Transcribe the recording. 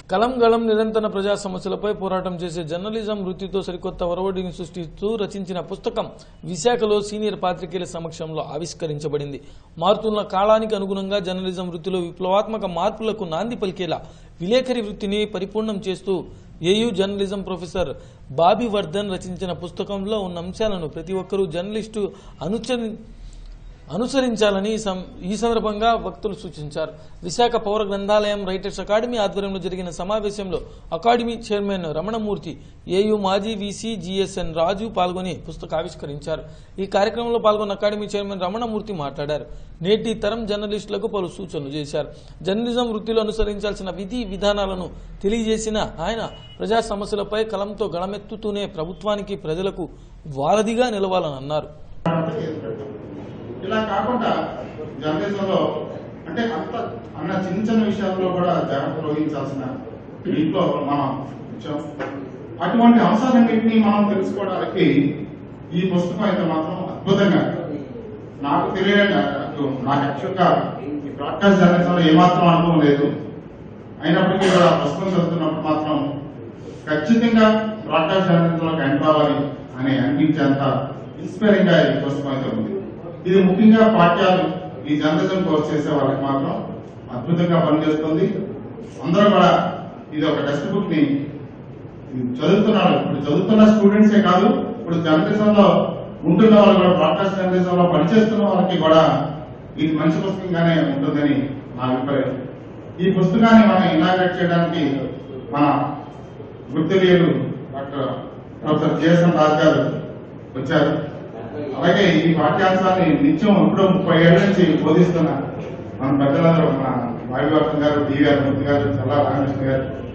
కలం గళం నిరంతర ప్రజా సమస్యలపై పోరాటం చేసే జర్నలిజం వృత్తితో సరికొత్త ఒరవడిని సృష్టిస్తూ రచించిన పుస్తకం విశాఖలో సీనియర్ పాత్రికేయుల సమక్షంలో ఆవిష్కరించబడింది మారుతున్న కాలానికి అనుగుణంగా జర్నలిజం వృత్తిలో విప్లవాత్మక మార్పులకు నాంది పలికేలా విలేకరి వృత్తిని పరిపూర్ణం చేస్తూ A U journalism professor Babi Vardhan రచించిన పుస్తకంలో ఉన్న అంశాలను ప్రతి ఒక్కరూ జర్నలిస్టు అనుచరి అనుసరించాలని ఈ సం- ఈ సందర్భంగా వక్తులు సూచించారు విశాఖ పౌర గ్రంథాలయం రైటర్స్ అకాడమీ ఆధ్వర్యంలో జరిగిన సమావేశంలో అకాడమీ చైర్మన్ రమణమూర్తి ఏయు మాజీ వీసీ జిఎస్ఎన్ రాజు పాల్గొని పుస్తక ఆవిష్కరించారు ఈ కార్యక్రమంలో పాల్గొన్న అకాడమీ చైర్మన్ రమణమూర్తి మాట్లాడారు నేటి తరం జర్నలిస్టులకు పలు సూచనలు చేశారు జర్నలిజం వృత్తిలో అనుసరించాల్సిన విధి విధానాలను తెలియజేసిన ఆయన ప్రజా సమస్యలపై కలంతో గళమెత్తుతూనే ప్రభుత్వానికి ప్రజలకు వారధిగా నిలవాలని అన్నారు ఇలా కాకుండా జర్నలిజంలో అంటే అంత అన్న చిన్న చిన్న విషయాల్లో కూడా జాగ్రత్త వహించాల్సిన దీంట్లో మనం వచ్చాం అటువంటి అంశాలన్నింటినీ మనం తెలుసుకోవడానికి ఈ పుస్తకం అయితే మాత్రం అద్భుతంగా నాకు తెలియక నాకు నాకు యాక్చువల్గా ఈ బ్రాడ్కాస్ట్ జర్నలిజంలో ఏమాత్రం అనుభవం లేదు అయినప్పటికీ కూడా పుస్తకం చదువుతున్నప్పుడు మాత్రం ఖచ్చితంగా బ్రాడ్కాస్ట్ జర్నలిజంలోకి ఎంటర్ అవ్వాలి అని అనిపించేంత ఇన్స్పైరింగ్ గా ఈ పుస్తకం అయితే ఉంది ఇది ముఖ్యంగా పాఠ్యాలు ఈ జర్నలిజం కోర్స్ చేసే వాళ్ళకి మాత్రం అద్భుతంగా పనిచేస్తుంది అందరూ కూడా ఇది ఒక టెక్స్ట్ బుక్ ని చదువుతున్నారు ఇప్పుడు చదువుతున్న స్టూడెంట్సే కాదు ఇప్పుడు జర్నలిజం లో ఉంటున్న వాళ్ళు కూడా బ్రాడ్కాస్ట్ జర్నలిజం లో పనిచేస్తున్న వాళ్ళకి కూడా ఇది మంచి పుస్తకంగానే ఉంటుందని నా అభిప్రాయం ఈ పుస్తకాన్ని మనం ఇనాగ్రేట్ చేయడానికి మన గుర్తులీయులు doctor professor J S N Raj garu వచ్చారు అలాగే ఈ పాఠ్యాంశాన్ని నిత్యం ఎప్పుడో ముప్పై ఏళ్ల నుంచి బోధిస్తున్న మన పెద్దలందరూ మన వాయువర్ధన్ గారు డివిఆర్ మూర్తి గారు చల్లా రామకృష్ణ గారు